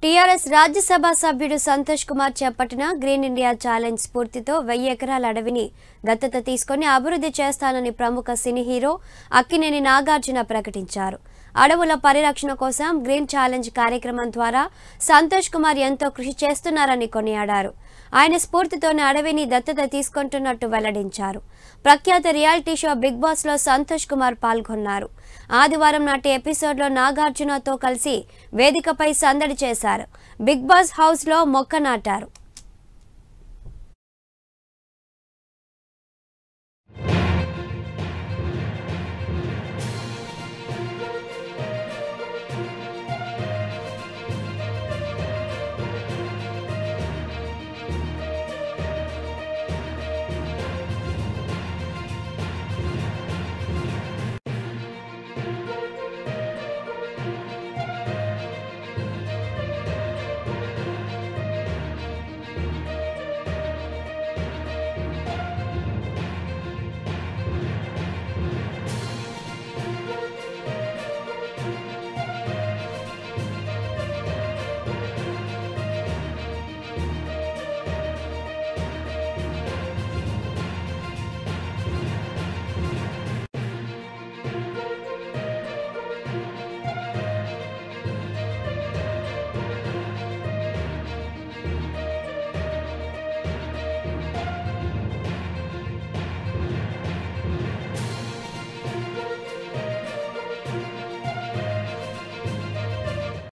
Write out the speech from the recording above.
TRS Rajya Sabha సభ్యుడు సంతోష్ కుమార్ చేపట్టిన green India challenge స్ఫూర్తితో వెయ్యి ఎకరాల అడవిని దత్తత తీసుకొని అభివృద్ధి చేస్తానని ప్రముఖ సినీ హీరో అక్కినేని నాగార్జున ప్రకటించారు అడవుల పరిరక్షణ కోసం గ్రీన్ ఛాలెంజ్ కార్యక్రమం ద్వారా సంతోష్ కుమార్ ఎంతో కృషి చేస్తున్నారని కొనియాడారు ఆయన స్ఫూర్తితోనే అడవిని దత్తత తీసుకుంటున్నట్టు వెల్లడించారు ప్రఖ్యాత రియాలిటీ షో బిగ్ బాస్ లో సంతోష్ కుమార్ పాల్గొన్నారు ఆదివారం నాటి ఎపిసోడ్లో నాగార్జునతో కలిసి వేదికపై సందడి చేశారు బిగ్ బాస్ హౌస్ లో మొక్క నాటారు